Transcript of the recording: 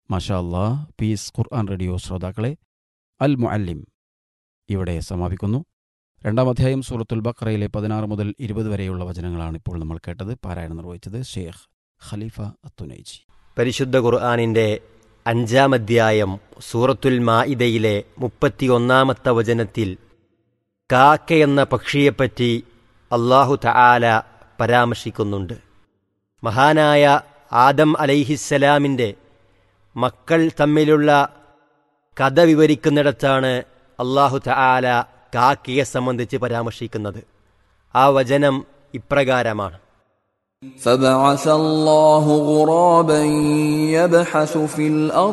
മാഷാ അല്ലാ പീസ് ഖുർആൻ റേഡിയോ ശ്രോതാക്കളെ അൽ മുഅല്ലിം ഇവിടെ സമാപിക്കുന്നു രണ്ടാം അധ്യായം സൂറത്തുൽ ബഖറയിലെ പതിനാറ് മുതൽ ഇരുപത് വരെയുള്ള വചനങ്ങളാണ് ഇപ്പോൾ നമ്മൾ കേട്ടത് പാരായണം നിർവഹിച്ചത് ഷെയ്ഖ് ഖലീഫ അത്തുനൈജി പരിശുദ്ധ ഖുർആാനിൻ്റെ അഞ്ചാം അധ്യായം സൂറത്തുൽ മാഇദയിലെ മുപ്പത്തിയൊന്നാമത്തെ വചനത്തിൽ കാക്ക എന്ന പക്ഷിയെപ്പറ്റി അള്ളാഹു തആല പരാമർശിക്കുന്നുണ്ട് മഹാനായ ആദം അലൈഹിസ്സലാമിൻ്റെ മക്കൾ തമ്മിലുള്ള കഥ വിവരിക്കുന്നിടത്താണ് അള്ളാഹു തആല കാക്കയെ സംബന്ധിച്ച് പരാമർശിക്കുന്നത് ആ വചനം ഇപ്രകാരമാണ് فبعث الله غرابا يبحث في الأرض